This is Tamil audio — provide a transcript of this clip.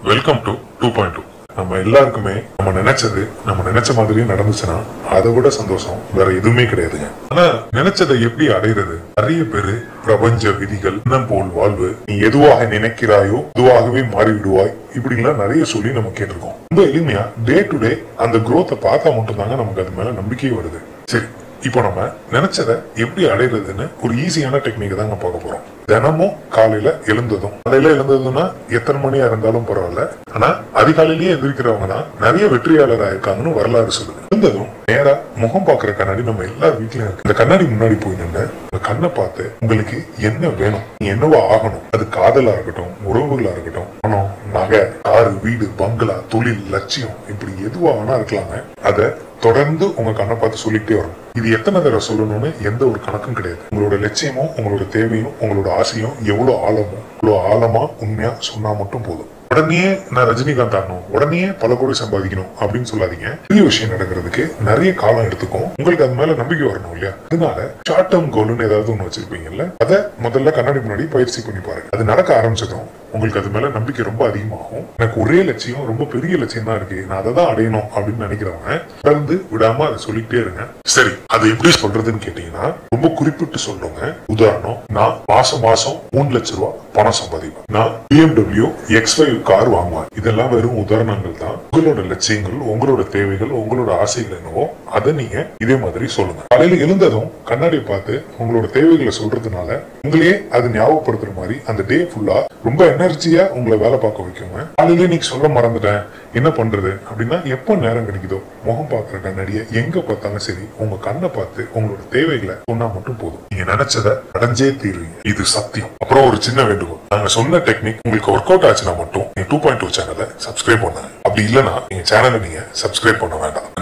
welcome to two point two நம்ம எல்லாருக்குமே நம்ம நினைச்சது நம்ம நினைச்ச மாதிரியே நடந்துச்சுன்னா அதை விட சந்தோஷம் வேற எதுவுமே கிடையாதுங்க ஆனா நினைச்சதை எப்படி அடையிறது நிறைய பேரு பிரபஞ்ச விதிகள் எண்ணம் போல் வாழ்வு நீ எதுவாக நினைக்கிறாயோ அதுவாகவே மாறி விடுவாய் இப்படி எல்லாம் நிறைய சொல்லி நம்ம கேட்டிருக்கோம் ரொம்ப எளிமையா டே டு டே அந்த growth-அ பார்த்தா மட்டும்தாங்க நமக்கு அது மேல நம்பிக்கையே வருது சரி இப்போ நம்ம நினைச்சதை எப்படி அடையிறதுன்னு ஒரு ஈஸியான டெக்னிக் தாங்க பார்க்க போறோம் தினமும் காலையில எழுந்ததும் காலையில எழுந்ததுன்னா எத்தனை மணியா இருந்தாலும் பரவாயில்ல ஆனா அதிகாலையிலேயே எந்திரிக்கிறவங்க தான் நிறைய வெற்றியாளரா இருக்காங்கன்னு வரலாறு சொல்லுது எழுந்ததும் நேரா முகம் பார்க்கிற கண்ணாடி நம்ம எல்லார் வீட்லயும் இருக்கு இந்த கண்ணாடி முன்னாடி போய் நின்று உங்க கண்ணை பார்த்து உங்களுக்கு என்ன வேணும் நீ என்னவா ஆகணும் அது காதலா இருக்கட்டும் உறவுகளா இருக்கட்டும் பணம் நகை காரு வீடு பங்களா தொழில் லட்சியம் இப்படி எதுவா வேணா இருக்கலாங்க அதை தொடர்ந்து உங்க கண்ணை பார்த்து சொல்லிட்டே வரணும் இது எத்தனை தடவை சொல்லணும்னு எந்த ஒரு கணக்கும் கிடையாது உங்களோட லட்சியமும் உங்களோட தேவையும் உங்களோட ஆசையும் எவ்வளவு ஆழமோ இவ்வளவு ஆழமா உண்மையா சொன்னா மட்டும் போதும் உடனே நான் ரஜினிகாந்த் ஆகணும் உடனே பல கோடி சம்பாதிக்கணும் அப்படின்னு சொல்லாதீங்க பெரிய விஷயம் நடக்கிறதுக்கு நிறைய காலம் எடுத்துக்கும் உங்களுக்கு அது மேல நம்பிக்கை வரணும் இல்லையா அதனால ஷார்ட் டேர்ம் கோல்னு ஏதாவது ஒண்ணு வச்சிருப்பீங்கல்ல அதை முதல்ல கண்ணாடி முன்னாடி பயிற்சி பண்ணி பாருங்க அது நடக்க ஆரம்பிச்சதும் உங்களுக்கு அது மேல நம்பிக்கை ரொம்ப அதிகமாகும் எனக்கு ஒரே லட்சியம் ரொம்ப பெரிய லட்சியம் தான் இருக்கு நான் அதை தான் அடையணும் அப்படின்னு நினைக்கிறவங்க தொடர்ந்து விடாம அதை சொல்லிட்டே இருங்க சரி அது எப்படி சொல்றதுன்னு கேட்டீங்கன்னா ரொம்ப குறிப்பிட்டு சொல்லுங்க உதாரணம் நான் மாசம் மாசம் மூணு லட்ச ரூபாய் பணம் சம்பாதிப்பேன் நான் பிஎம்டபிள்யூ எக்ஸ் ஃபைவ் கார் வாங்குவேன் இதெல்லாம் வெறும் உதாரணங்கள் தான் உங்களோட லட்சியங்கள் உங்களோட தேவைகள் உங்களோட ஆசைகள் என்னவோ அதை நீங்க இதே மாதிரி சொல்லுங்க காலையில எழுந்ததும் கண்ணாடியை பார்த்து உங்களோட தேவைகளை சொல்றதுனால உங்களையே அது ஞாபகப்படுத்துற மாதிரி அந்த டே ஃபுல்லா ரொம்ப எனர்ஜியா உங்களை வேலை பார்க்க வைக்குங்க காலையில நீங்க சொல்ல மறந்துட்டேன் என்ன பண்றது அப்படின்னா எப்போ நேரம் கிடைக்குதோ முகம் பார்க்குற கண்ணாடியை எங்க பார்த்தாலும் சரி உங்க கண்ணை பார்த்து உங்களோட தேவைகளை சொன்னா மட்டும் போதும் நீங்க நினைச்சதை அடைஞ்சே தீருவீங்க இது சத்தியம் அப்புறம் ஒரு சின்ன வேண்டுகோள் நாங்க சொன்ன டெக்னிக் உங்களுக்கு ஒர்க் அவுட் ஆச்சுன்னா மட்டும் நீங்க டூ பாயிண்ட் டூ சேனலை சப்ஸ்கிரைப் பண்ணுங்க அப்படி இல்லைன்னா நீங்க சேனலை நீங்க சப்ஸ்கிரைப் பண்ண வேண்டாம்